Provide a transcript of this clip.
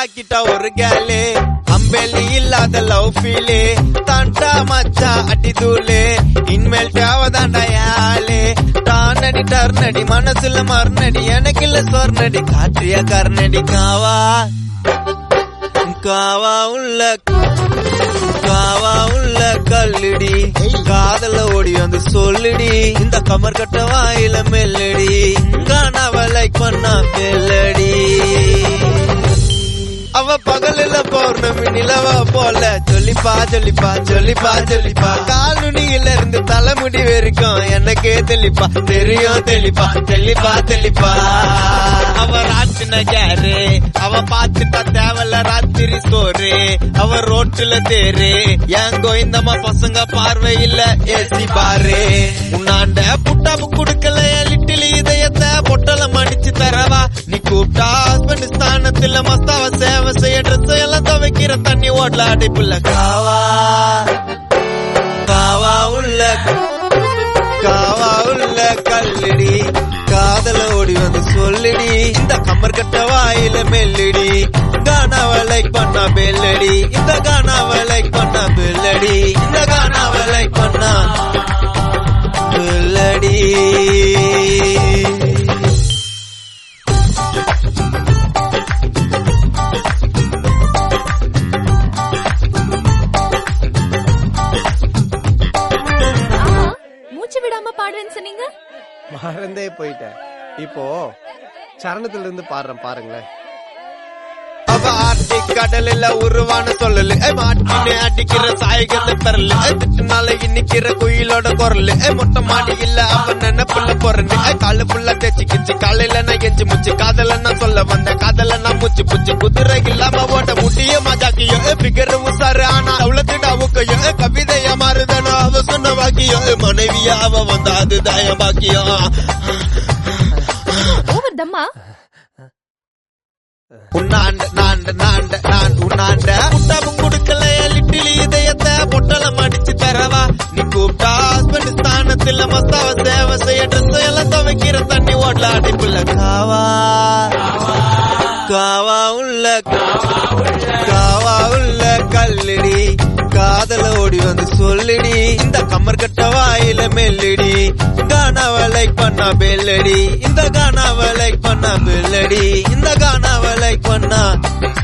ஆக்கிட்டா ஒரு கேலு அம்பேலி இல்லாத love feel தாண்டா மச்சா அடி தூளு இன்மேல் தேவதாண்டா யாழு டானடி டர்னடி மனசுல மறுநடி எனக்கு இல்ல சொர்ணடி காற்றிய கர்ணடி காவா காவா உள்ள காவா உள்ள கல்லுடி காதல ஓடி வந்து சொல்லுடி இந்த கமர் கட்ட வாயில மெல்லடி காணாவ லைக் பண்ணா பெல்லடி அவ பகலில பௌர்ணமி நிலவா போல சொல்லிப்பா சொல்லிப்பா சொல்லிப்பா சொல்லிப்பா கால் நுனியில இருந்து தலைமுடி வரைக்கும் எனக்கே தெளிப்பா தெரியும் தெளிப்பா தெளிப்பா தெளிப்பா அவ ராட்டின கேரு அவ பாத்துட்டா தேவல ராத்திரி சோறு அவ ரோட்டுல தேரு என் கோயந்தம்மா பசங்க பார்வை இல்ல ஏசி பாரு உன்னாண்ட புட்டாப்பு குடுக்கல என் லிட்டில் இதயத்தை பொட்டலம் அடிச்சு தரவா நீ கூப்பிட்டா ஹஸ்பண்ட் ஸ்தானத்துல மஸ்தாவ சேவை செய்ய ட்ரெஸ் எல்லாம் துவைக்கிற தண்ணி ஓடல அடைப்புல காவா காவா உள்ள காவா உள்ள கல்லுடி காதல ஓடி வந்து சொல்லுடி இந்த கம்மர் கட்ட வாயில மெல்லுடி கானாவ லைக் பண்ணா பெல்லடி இந்த கானாவ லைக் பண்ணா பெல்லடி இந்த கானாவ லைக் பண்ணா பெல்லடி ஆமா மூச்சு விடாம பாடுறேன்னு சொன்னீங்க மறந்தே போயிட்டேன் இப்போ சரணத்துல இருந்து பாடுறேன் பாருங்களேன் அவ ஆர்டிக் கடலில் உருவான சொல்லலு ஏ மாட்டினு அடிக்கிற சாயகத்தை பெறல ஏ திட்டுனால இன்னிக்கிற குயிலோட குரல் ஏ மொட்டை மாடி இல்ல அவ நினைப்புல பொறந்து ஏ காலு புள்ள தேச்சு கிச்சு காலையில நான் எஞ்சி முச்சு காதல நான் சொல்ல வந்த காதல நான் முச்சு புச்சு குதிரை இல்லாம ஓட்ட முட்டிய மஜாக்கியோ ஏ பிகர் உசாரு ஆனா அவ்வளத்துடா ஊக்கையோ ஏ கவிதையா மாறுதானோ அவ சொன்ன வாக்கியோ ஏ மனைவியா அவ வந்த அதுதான் என் பாக்கியம் ஓவர் தம்மா உன்னாண்ட நாண்ட நாண்ட நான் உன்னாண்ட முட்டாப்பு குடுக்கல லிட்டில் இதயத்தை பொட்டலம் அடிச்சு தரவா நீ கூப்பிட்டா ஹஸ்பண்ட் ஸ்தானத்துல மஸ்தாவ சேவை செய்ய ட்ரெஸ் எல்லாம் துவைக்கிற தண்ணி ஓடல அடிப்புல காவா காவா உள்ள காவா உள்ள கல்லுடி காதல ஓடி வந்து சொல்லுடி இந்த கம்மர் கட்ட வாயில மெல்லுடி கானாவ லைக் பண்ணா பெல்லடி இந்த கானாவ லைக் பண்ணா பெல்லடி இந்த கானாவ லைக் பண்ணா